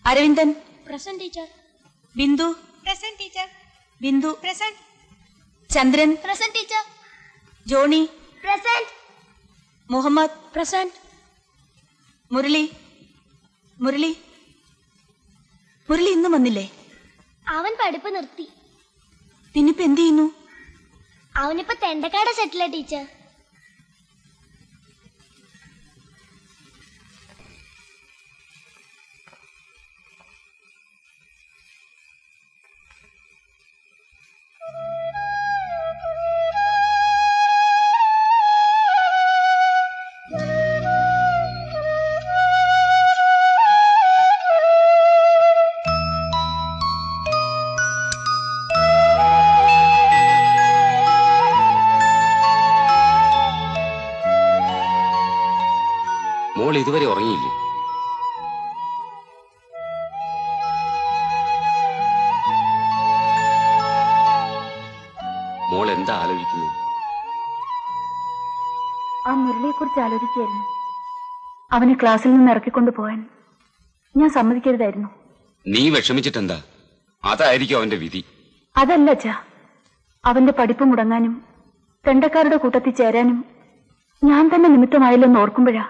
Aravindan present teacher Bindu present teacher Bindu present Chandran present teacher Johnny present Muhammad present Murali Murali Murali ഇന്നും വന്നില്ലേ അവൻ പഠിപ്പ് നിർത്തി പിന്നിപ്പോ എന്ത് ചെയ്യുന്നു അവനിപ്പോ തെണ്ടക്കാട് സെറ്റില ടീച്ചർ മോൾ ഇതുവരെ ഉറങ്ങിയില്ലേ മോൾ എന്താ ആലോചിക്കുന്നത് ആ മുരളിയെ കുറിച്ച് ആലോചിക്കുകയായിരുന്നു അവനെ ക്ലാസ്സിൽ നിന്ന് ഇറക്കിക്കൊണ്ടു പോകാൻ ഞാൻ സമ്മതിക്കരുതായിരുന്നു നീ വിഷമിച്ചിട്ടെന്താ അതായിരിക്കും അവന്റെ വിധി അതല്ല അച്ഛാ അവന്റെ പഠിപ്പ് മുടങ്ങാനും തെണ്ടക്കാരുടെ കൂട്ടത്തിൽ ചേരാനും ഞാൻ തന്നെ നിമിത്തമായില്ലെന്ന് ഓർക്കുമ്പോഴാ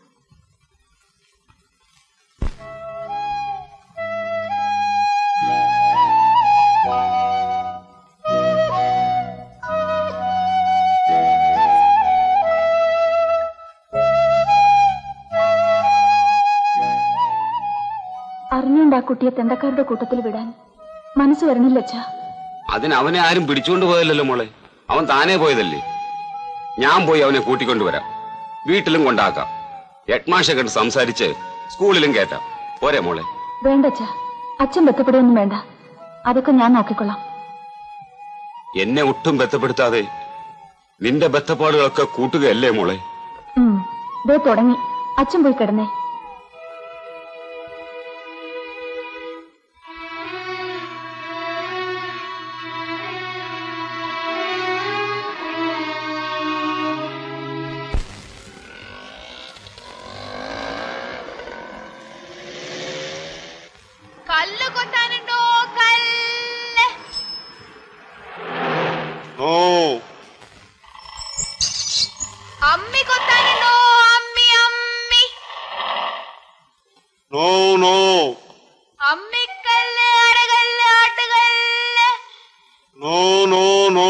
അറിഞ്ഞുകൊണ്ട് ആ കുട്ടിയെ തെണ്ടക്കാരുടെ കൂട്ടത്തിൽ വിടാൻ മനസ്സ് വരണില്ല അച്ഛാ അതിന് അവനെ ആരും പിടിച്ചുകൊണ്ട് പോയല്ലോ മോളെ അവൻ താനേ പോയതല്ലേ ഞാൻ പോയി അവനെ കൂട്ടിക്കൊണ്ടുവരാം വീട്ടിലും കൊണ്ടാക്കാം ഹെഡ്മാഷെ കണ്ട് സംസാരിച്ച് സ്കൂളിലും കയറ്റാം പോരെ മോളെ വേണ്ട അച്ഛാ അച്ഛൻ ബന്ധപ്പെടുകയൊന്നും വേണ്ട അതൊക്കെ ഞാൻ നോക്കിക്കൊള്ളാം എന്നെ ഒട്ടും ബന്ധപ്പെടുത്താതെ നിന്റെ ബന്ധപ്പാടുകളൊക്കെ കൂട്ടുകയല്ലേ മോളെ ഉം, ദേ തുടങ്ങി അച്ഛൻ പോയി കിടന്നേ കല്ല് കൊത്താനുണ്ടോ കല്ല് ഓ അമ്മി കൊത്താനുണ്ടോ അമ്മി അമ്മി നോ നോ അമ്മിക്കല്ല് അടകല്ല് ആട്ടുകല്ല് നോ നോ നോ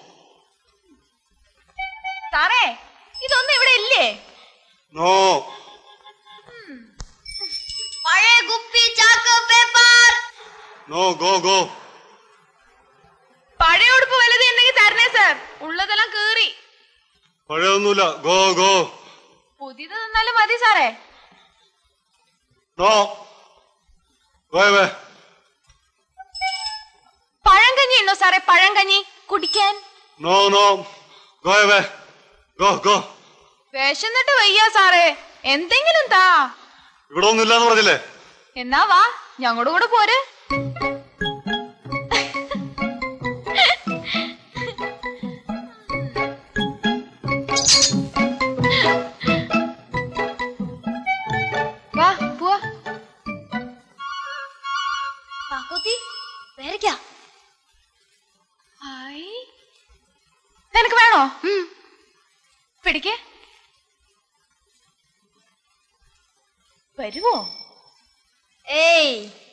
സാറേ ഇതൊന്നും ഇവിടെ ഇല്ലേ നോ പഴയ കുപ്പി ചാക്ക് പേപ്പർ നോ ഗോ ഗോ പഴയ ഉടുപ്പ് വലുത് ഉണ്ടെങ്കിൽ തരണേ സാർ ഉള്ളതെല്ലാം കീറി പഴയൊന്നുമില്ല ഗോ ഗോ പുതിയത് തന്നാലും മതി സാറേ നോ വേ വേ പഴങ്കഞ്ഞി ഉണ്ടോ സാറേ പഴങ്കഞ്ഞി കുടിക്കാൻ no no go way go go വിശന്നിട്ട് വയ്യ സാറേ എന്തെങ്കിലും താ ഇവിടെ ഒന്നുമില്ലാന്ന് പറഞ്ഞില്ലേ എന്നാ വാ ഞങ്ങളുടെ കൂടെ പോര് വാ പോവാ പാക്കോത്തി പേരയ്ക്കാ ഹായ് നിനക്ക് വേണോ പിടിക്കേ വരുമോ ഏയ്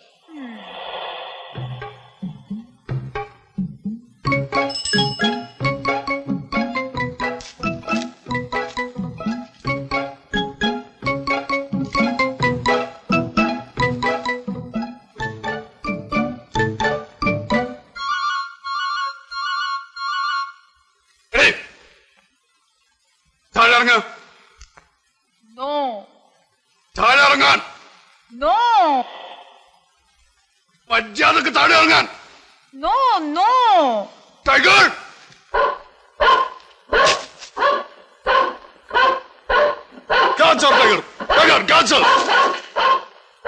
എടീ, താഴെ ഇറങ്ങ നോ താഴെ ഇറങ്ങാൻ നോ മര്യാദക്ക് താഴെ ഇറങ്ങാൻ no no tiger Catch her, Tiger! Tiger, catch her!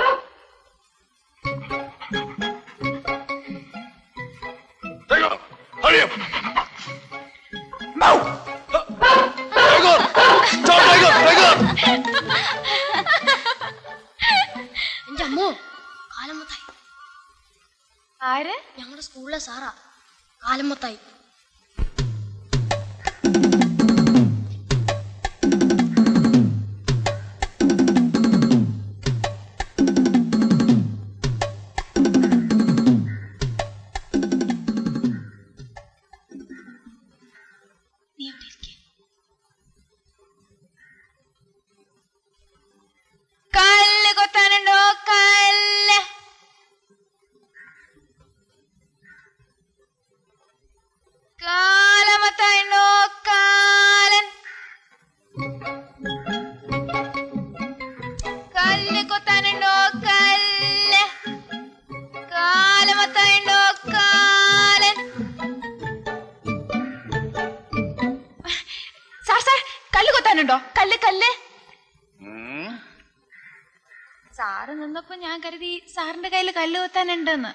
Tiger, hurry up! Now! Tiger! Stop, Tiger! Tiger! എന്റെ അമ്മോ കാലമത്തായി ആര് ഞങ്ങളുടെ സ്കൂളിലെ സാറാ കാലമത്തായി നീ അവിടെ ഇരിക്ക്. കല്ല് കൊത്താനുണ്ടോ കല്ല് കാലമത്തായുണ്ടോ കാലൻ കല്ല് കൊത്താനുണ്ടോ കല്ല് കാലമത്തായുണ്ടോ കാലൻ സാർ സാർ കല്ല് കൊത്താനുണ്ടോ കല്ല് കല്ല് സാറ് നിന്നപ്പോ ഞാൻ കരുതി സാറിന്റെ കയ്യിൽ കല്ല് കൊത്താനുണ്ടെന്ന്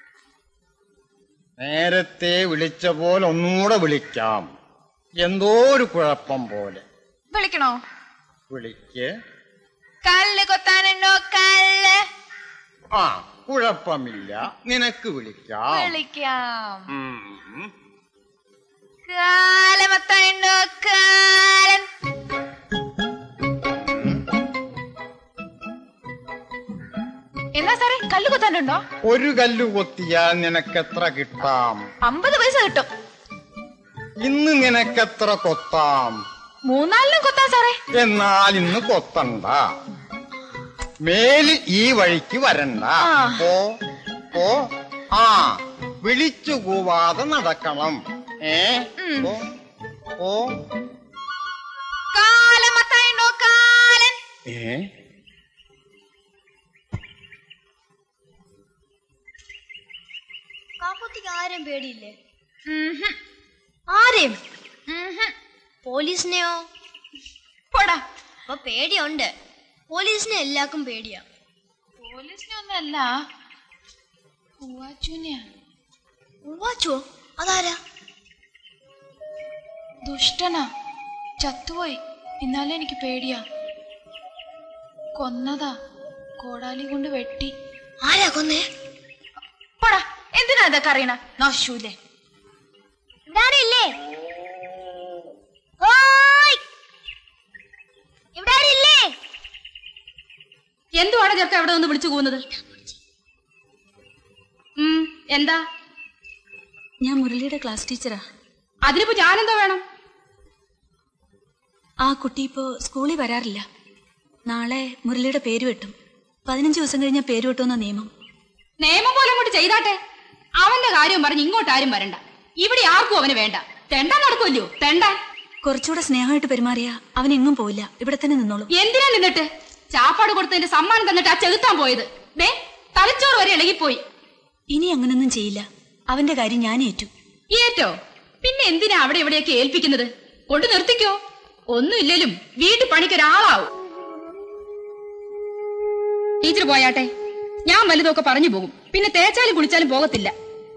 നേരത്തെ വിളിച്ച പോലെ ഒന്നുകൂടെ വിളിക്കാം എന്തോ ഒരു കുഴപ്പം പോലെ വിളിക്കണോ വിളിക്ക് കല്ല് കൊത്താനുണ്ടോ കല്ല് ആ കുഴപ്പമില്ല നിനക്ക് വിളിക്കാം വിളിക്കാം ഉം. കാലമത്തായുണ്ടോ കാലൻ എന്നാ സാറേ കല്ല് കൊത്താനുണ്ടോ ഒരു കല്ല് കൊത്തിയാൽ നിനക്കെത്ര കിട്ടാം അമ്പത് പൈസ കിട്ടും ഇന്ന് നിനക്കെത്ര കൊത്താം മൂന്നാലിനും കൊത്താൻ സാറേ എന്നാൽ ഇന്ന് കൊത്തണ്ട മേലിൽ ഈ വഴിക്ക് വരണ്ട ആ. പോ പോ ആ വിളിച്ചു കൂവാതെ നടക്കണം ഏ പോ പോ കാലമത്തായുണ്ടോ കാലൻ ഏ കാപ്പത്തിക്ക് ആരും പേടിയില്ലേ ഉംഹും. ആരെയും ഉംഹും. പോലീസിനെയോ പോടാ അപ്പൊ പേടിയുണ്ട് പോലീസിനെ എല്ലാവർക്കും പേടിയാ പോലീസിനൊന്നല്ല പൂവാച്ചൂനെയാ ഉവ്വാച്ചോ അതാരാ ദുഷ്ടനാ ചത്തുപോയി പിന്നാലെ എനിക്ക് പേടിയാ കൊന്നതാ കോടാലി കൊണ്ട് വെട്ടി ആരാ കൊന്നേ പോടാ എന്തിനാ ഇതൊക്കെ അറിയണ നശൂലേ ഇവിടെ ആരില്ലേ ഓയ് ഇവിടെ ആരില്ലേ എന്തുവാണ് ചെറുക്ക അവിടെ നിന്ന് വിളിച്ചു പോകുന്നത് ഉം, എന്താ ഞാൻ മുരളിയുടെ ക്ലാസ് ടീച്ചറാ അതിനിപ്പോ ഞാനെന്തോ വേണം ആ കുട്ടി ഇപ്പോ സ്കൂളിൽ വരാറില്ല നാളെ മുരളിയുടെ പേര് വെട്ടും പതിനഞ്ച് ദിവസം കഴിഞ്ഞാൽ പേര് വെട്ടുമെന്ന നിയമം നിയമം പോലെ അങ്ങോട്ട് ചെയ്താട്ടെ അവന്റെ കാര്യം പറഞ്ഞ് ഇങ്ങോട്ട് ആരും വരണ്ട ഇവിടെ ആർക്കും അവന് വേണ്ട തെണ്ടാൻ നടക്കുമല്ലോ തെണ്ടാൻ കുറച്ചുകൂടെ സ്നേഹമായിട്ട് പെരുമാറിയ അവൻ എങ്ങും പോവില്ല ഇവിടെ തന്നെ നിന്നോളൂ എന്തിനാ നിന്നിട്ട് ചാപ്പാട് കൊടുത്തതിന്റെ സമ്മാനം തന്നിട്ട് ആ ചെകുത്താൻ പോയത് ദേ തലച്ചോറ് വരെ ഇളകിപ്പോയി ഇനി അങ്ങനൊന്നും ചെയ്യില്ല അവന്റെ കാര്യം ഞാൻ ഏറ്റു ഏറ്റോ പിന്നെ എന്തിനാ അവിടെ ഇവിടെയൊക്കെ ഏൽപ്പിക്കുന്നത് കൊണ്ട് നിർത്തിക്കോ ഒന്നുമില്ലേലും വീട്ടു പണിക്ക് ഒരാളാവും ടീച്ചർ പോയാട്ടെ ഞാൻ വലുതൊക്കെ പറഞ്ഞു പോകും പിന്നെ തേച്ചാലും കുളിച്ചാലും പോകത്തില്ല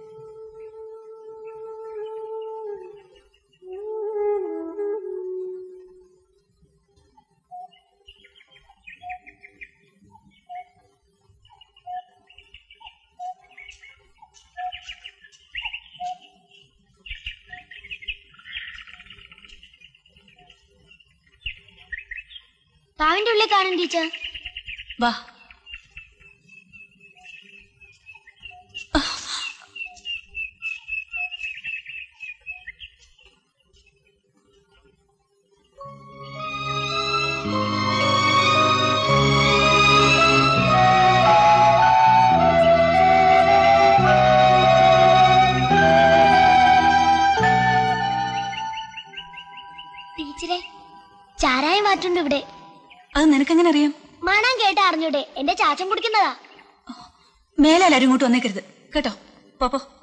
താവിന്റെ ഉള്ളിൽ കാണും ടീച്ചർ വാ ടീച്ചറെ ചാരായം മാറ്റുണ്ട് ഇവിടെ അത് നിനക്കെങ്ങനെ അറിയാം മണം കേട്ട് അറിഞ്ഞൂടെ എന്റെ ചാച്ചൻ കുടിക്കുന്നതാ മേലാലും ഇങ്ങോട്ട് വന്നേക്കരുത് കേട്ടോ പോപ്പോ